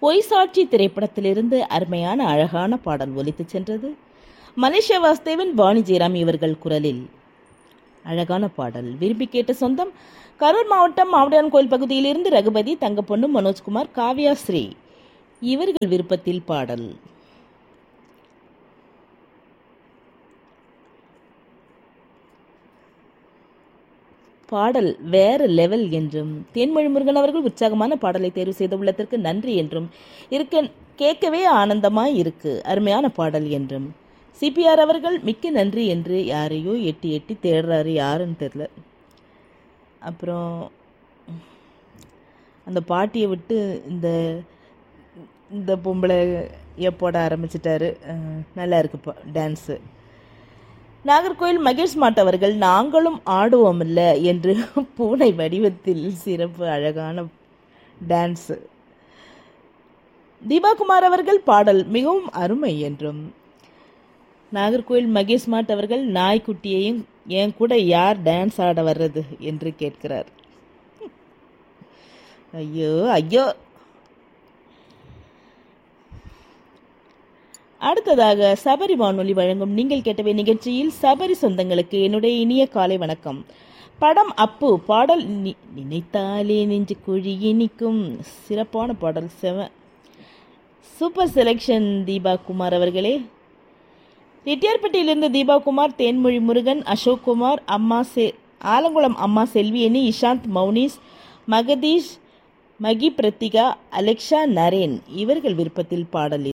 பொய் சாட்சி திரைப்படத்திலிருந்து அருமையான அழகான பாடல் ஒலித்துச் சென்றது மலேசியா வாஸ்தேவன் வாணி ஜெயராம் இவர்கள் குரலில் அழகான பாடல் விரும்பி கேட்ட சொந்தம் கரூர் மாவட்டம் மாவடியான் கோயில் பகுதியிலிருந்து ரகுபதி தங்கப்பொண்ணு மனோஜ்குமார் காவ்யா ஸ்ரீ இவர்கள் விருப்பத்தில் பாடல் பாடல் வேற லெவல் என்றும் தேன்மொழி முருகன் அவர்கள் உற்சாகமான பாடலை தேர்வு செய்த உள்ளதற்கு நன்றி என்றும் இருக்க கேட்கவே ஆனந்தமாய் இருக்கு அருமையான பாடல் என்றும் சிபிஆர் அவர்கள் மிக்க நன்றி என்று யாரையோ எட்டி எட்டி தேடுறாரு யாருன்னு தெரில அப்புறம் அந்த பாட்டியை விட்டு இந்த இந்த பொம்பளை போட ஆரம்பிச்சிட்டாரு அஹ் நல்லா இருக்குப்பா டான்ஸு நாகர்கோயில் மகேஷ் மாட் அவர்கள் நாங்களும் ஆடுவோமில்ல என்று பூனை வடிவத்தில் சிறப்பு அழகான டான்ஸு தீபாகுமார் அவர்கள் பாடல் மிகவும் அருமை என்றும் நாகர்கோயில் மகேஷ் மாட் அவர்கள் நாய்க்குட்டியையும் என் கூட யார் டான்ஸ் ஆட வர்றது என்று கேட்கிறார் ஐயோ ஐயோ அடுத்ததாக சபரி வானொலி வழங்கும் நீங்கள் கேட்டவை நிகழ்ச்சியில் சபரி சொந்தங்களுக்கு என்னுடைய இனிய காலை வணக்கம் படம் அப்பு பாடல் நி- நினைத்தாலே நெஞ்சு குழி இனிக்கும் சிறப்பான பாடல் செவ சூப்பர் செலெக்ஷன் தீபா குமார் அவர்களே ரெட்டியார்பட்டியிலிருந்து தீபா குமார் தேன்மொழி முருகன் அசோக் குமார் அம்மா செ ஆலங்குளம் அம்மா செல்வியணி இஷாந்த் மௌனிஸ் மகதீஷ் மகி பிரத்திகா அலெக்ஷா நரேன் இவர்கள் விருப்பத்தில் பாடல்